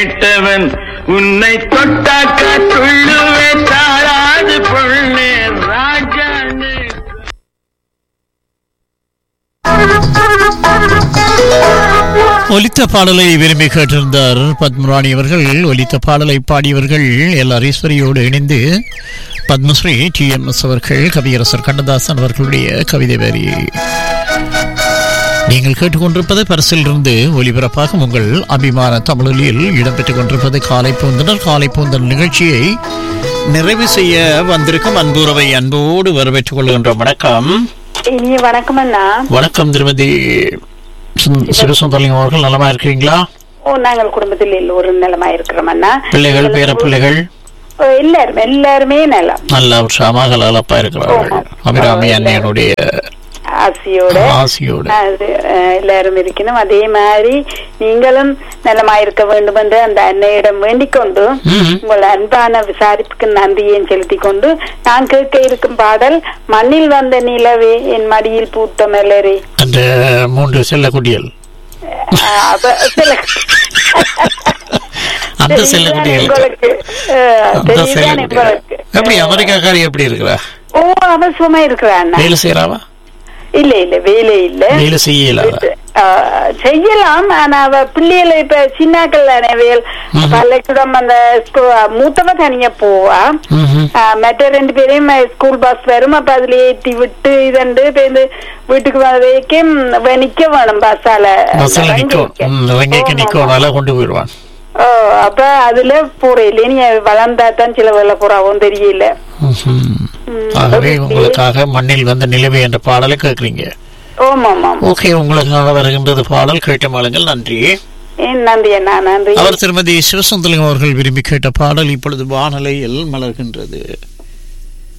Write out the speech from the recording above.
கேட்டவன் உன்னை தொட்டாக்க துள்ளுவே தாராது பொண்ணே ராஜானே ஒலித்த பாடலை விரும்பி கேட்டிருந்தார் பத்மராணி அவர்கள் ஒலித்த பாடலை பாடியவர்கள் எல் ஹரீஸ்வரியோடு இணைந்து பத்மஸ்ரீ டி எம் எஸ் அவர்கள் கவியரசர் கண்ணதாசன் அவர்களுடைய கவிதை வரி நீங்கள் கேட்டுக்கொண்டிருப்பது பரிசில் இருந்து ஒலிபரப்பாக உங்கள் அபிமான தமிழொலியில் இடம்பெற்றுக் கொண்டிருப்பது காலை பூந்தனர் காலை பூந்தனர் நிகழ்ச்சியை நிறைவு செய்ய வந்திருக்கும் அன்புறவை அன்போடு வரவேற்றுக் கொள்கின்றோம் வணக்கம் இனிய வணக்கம் அண்ணா வணக்கம் திருமதி சுந்- சிவசுந்தரலிங்கம் அவர்கள் நலமா இருக்கிறீங்களா ஓ நாங்கள் குடும்பத்தில் எல்லோரும் நலமா இருக்கிறோம் அண்ணா பிள்ளைகள் பேர பிள்ளைகள் ஓ, எல்லாரும் எல்லாருமே நலம் நல்ல உற்சாகமாக லலப்பா இருக்கிறார்கள் அபிராமி அன்னையனுடைய ஆசையோட ஆசையோடு அது அஹ், எல்லாரும் இருக்கணும் அதே மாதிரி நீங்களும் நலமாயிருக்க வேண்டும் என்று அந்த அன்னையிடம் வேண்டிக் கொண்டு ம். உங்கள் அன்பான விசாரிப்புக்கு நன்றியையும் செலுத்திக் கொண்டு நான் கேட்க இருக்கும் பாடல் மண்ணில் வந்த நிலவே என் மடியில் பூத்த மலரே அந்த மூன்று செல்லக்குட்டிகள் அஹ், அப்ப சில அந்த தெரியுதானே செல்லக்குட்டிகளுக்கு உங்களுக்கு அஹ், அந்த தெரியுதானே செல்லக்குட்டிகள் உங்களுக்கு? எப்படி அமெரிக்காக்காரி எப்படி இருக்கிறா ஓ அவசியமா இருக்கிறான் வேலை செய்யறாவா இல்ல இல்ல வேலை இல்ல வேலை செய்யலாதா ஆ, செய்யலாம் ஆனா அவ பிள்ளைகளை இப்ப சின்னாக்கள் வேல் பள்ளிக்கூடம் அந்த ஸ்கூ- மூத்தவ தனியா போவா ம்ஹும். ஆ, மற்ற ரெண்டு பேரையும் ஸ்கூல் பஸ் வரும் அப்ப அதுல ஏத்தி விட்டு இதண்டு இப்ப இந்த வீட்டுக்கு வர வரைக்கும் வ- நிக்க வேணும் பஸ்ஸால பஸ்ஸில் நிக்கும் ம், வெங்கைக்கு நிக்கும் நல்லா கொண்டு போயிடுவான் ஓ அப்ப அதுல போறேன் நீ வளர்ந்தா தான் சில வேலை போறாவும் தெரியல ம்ஹும். ஆகவே உங்களுக்காக மண்ணில் வந்த நிலவு என்ற பாடலை கேட்குறீங்க ஓம் ஆமா ஓகே உங்களுக்காக வருகின்றது பாடல் கேட்ட மாளுங்கள் நன்றி நன்றி அண்ணா நன்றி அவர் திருமதி சிவசுந்தலிங்கம் அவர்கள் விரும்பி கேட்ட பாடல் இப்பொழுது வானலையில் மலர்கின்றது